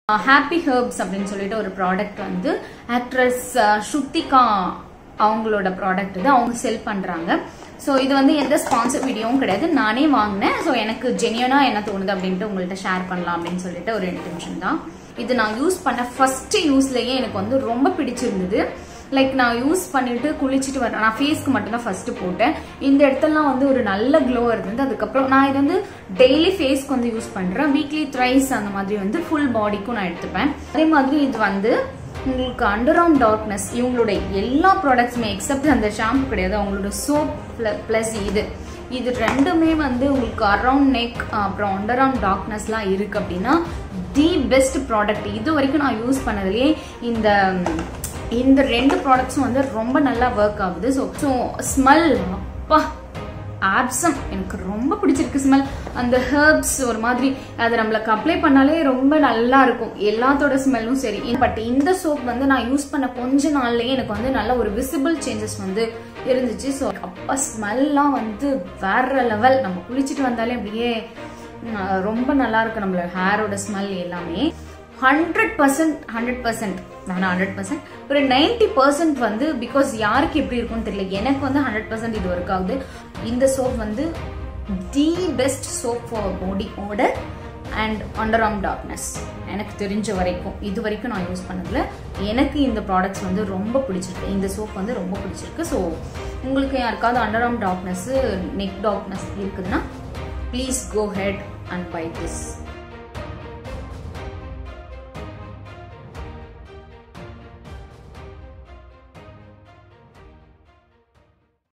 happy herbs அப்படின்னு சொல்லிட்டு ஒரு ப்ராடக்ட் வந்து ஆக்ட்ரஸ் ஸ்ருத்திகா அவங்களோட ப்ராடக்ட் இது அவங்க செல் பண்றாங்க ஸோ இது வந்து எந்த ஸ்பான்சர் வீடியோவும் கிடையாது நானே வாங்கினேன் ஸோ எனக்கு ஜெனியனா என்ன தோணுது அப்படின்ட்டு உங்கள்கிட்ட ஷேர் பண்ணலாம் அப்படின்னு சொல்லிட்டு ஒரு இன்டென்ஷன் தான் இது நான் யூஸ் பண்ண ஃபர்ஸ்ட் யூஸ்லயே எனக்கு வந்து ரொம்ப பிடிச்சிருந்தது லைக் நான் யூஸ் பண்ணிட்டு குளிச்சுட்டு வரேன் நான் ஃபேஸ்க்கு மட்டும்தான் ஃபர்ஸ்ட் போட்டேன் இந்த இடத்துலலாம் வந்து ஒரு நல்ல க்ளோ இருந்தது அதுக்கப்புறம் நான் இது வந்து டெய்லி ஃபேஸ்க்கு வந்து யூஸ் பண்றேன் வீக்லி த்ரைஸ் அந்த மாதிரி வந்து ஃபுல் பாடிக்கும் நான் எடுத்துப்பேன் அதே மாதிரி இது வந்து உங்களுக்கு அண்டர் ஆர்ம் டார்க்னஸ் இவங்களுடைய எல்லா ப்ராடக்ட்ஸுமே எக்ஸப்ட் அந்த ஷாம்பு கிடையாது அவங்களோட சோப் ப்ளஸ் இது இது ரெண்டுமே வந்து உங்களுக்கு அரவுண்ட் நெக் அப்புறம் அண்டர் ஆர்ம் டார்க்னஸ்லாம் இருக்கு அப்படின்னா தி பெஸ்ட் ப்ராடக்ட் இது வரைக்கும் நான் யூஸ் பண்ணதுலேயே இந்த இந்த ரெண்டு ப்ராடக்ட்ஸும் வந்து ரொம்ப நல்லா ஒர்க் ஆகுது ஸோ ஸோ ஸ்மெல் அப்பா ஆப்சம் எனக்கு ரொம்ப பிடிச்சிருக்கு ஸ்மெல் அந்த ஹெர்ப்ஸ் ஒரு மாதிரி அது நம்மளுக்கு அப்ளை பண்ணாலே ரொம்ப நல்லா இருக்கும் எல்லாத்தோட ஸ்மெல்லும் சரி பட் இந்த சோப் வந்து நான் யூஸ் பண்ண கொஞ்ச நாள்லயே எனக்கு வந்து நல்ல ஒரு விசிபிள் சேஞ்சஸ் வந்து இருந்துச்சு ஸோ அப்பா ஸ்மெல்லாம் வந்து வேற லெவல் நம்ம குளிச்சுட்டு வந்தாலே அப்படியே ரொம்ப நல்லா இருக்கு நம்மளோட ஹேரோட ஸ்மெல் எல்லாமே ஹண்ட்ரட் பர்சன்ட் ஹண்ட்ரட் பர்சன்ட் வேணாம் ஹண்ட்ரட் பர்சன்ட் ஒரு நைன்டி பர்சன்ட் வந்து பிகாஸ் யாருக்கு எப்படி இருக்கும்னு தெரியல எனக்கு வந்து ஹண்ட்ரட் பர்சன்ட் இது ஒர்க் ஆகுது இந்த சோப் வந்து the best soap for body odour and under arm darkness எனக்கு தெரிஞ்ச வரைக்கும் இது வரைக்கும் நான் யூஸ் பண்ணதில் எனக்கு இந்த ப்ராடக்ட்ஸ் வந்து ரொம்ப பிடிச்சிருக்கு இந்த சோப் வந்து ரொம்ப பிடிச்சிருக்கு ஸோ உங்களுக்கு யாருக்காவது under arm darkness neck darkness இருக்குதுன்னா please go ahead and buy this